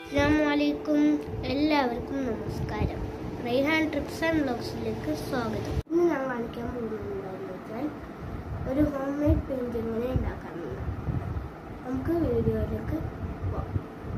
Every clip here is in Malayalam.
അസ്സാമലൈക്കും എല്ലാവർക്കും നമസ്കാരം റൈഹാൻ ട്രിപ്സ് ആൻഡ് ബ്ലോഗ്സിലേക്ക് സ്വാഗതം ഇന്ന് ഞാൻ കാണിക്കാൻ പോകുന്നത് എന്താണെന്ന് വെച്ചാൽ ഒരു ഹോം മെയ്ഡ് പെയിൻറ് എങ്ങനെ ഉണ്ടാക്കാമെന്ന് നമുക്ക് വീഡിയോയിലേക്ക് പോകാം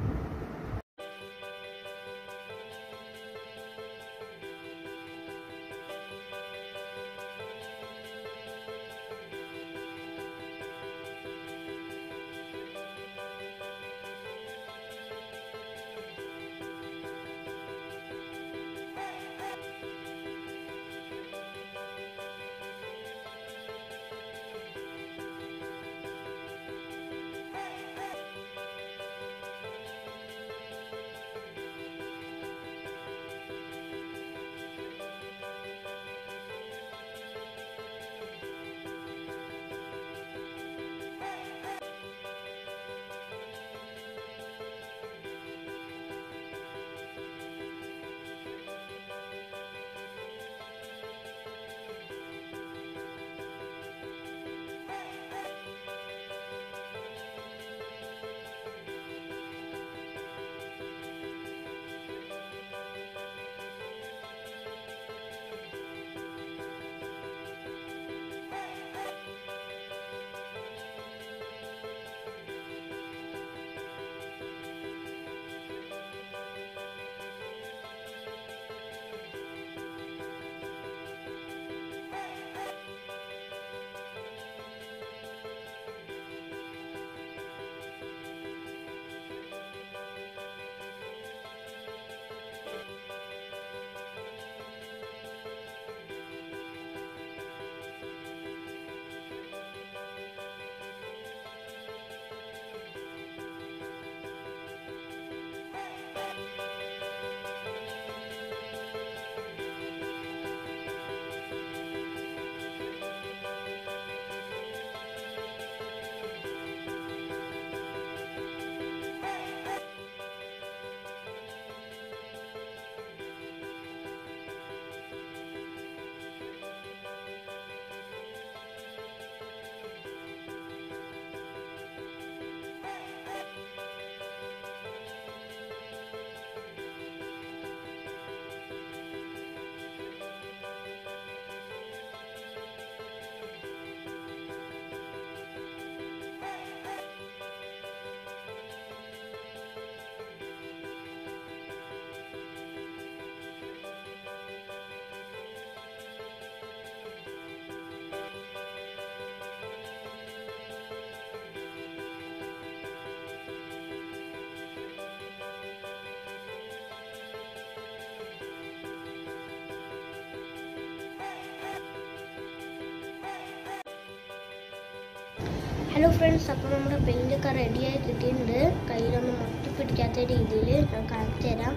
ഹലോ ഫ്രണ്ട്സ് അപ്പോൾ നമ്മുടെ പെയിൻ്റ് ഒക്കെ റെഡിയായി കിട്ടിയിട്ടുണ്ട് കയ്യിലൊന്നും ഒട്ടിപ്പിടിക്കാത്ത രീതിയിൽ ഞാൻ കാണിച്ചു തരാം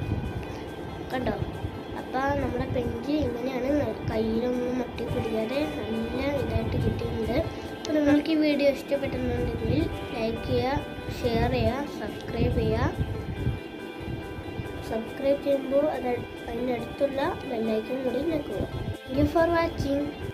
കണ്ടോ അപ്പോൾ നമ്മുടെ പെയിൻറ് ഇങ്ങനെയാണ് കയ്യിലൊന്നും ഒട്ടിപ്പിടിക്കാതെ നല്ല ഇതായിട്ട് കിട്ടിയിട്ടുണ്ട് അപ്പോൾ നിങ്ങൾക്ക് ഈ വീഡിയോ ഇഷ്ടപ്പെട്ടുന്നുണ്ടെങ്കിൽ ലൈക്ക് ചെയ്യുക ഷെയർ ചെയ്യുക സബ്സ്ക്രൈബ് ചെയ്യുക സബ്സ്ക്രൈബ് ചെയ്യുമ്പോൾ അത് അതിൻ്റെ അടുത്തുള്ള ബെല്ലൈക്കൻ കൂടി ഞെക്കുക താങ്ക് യു ഫോർ വാച്ചിങ്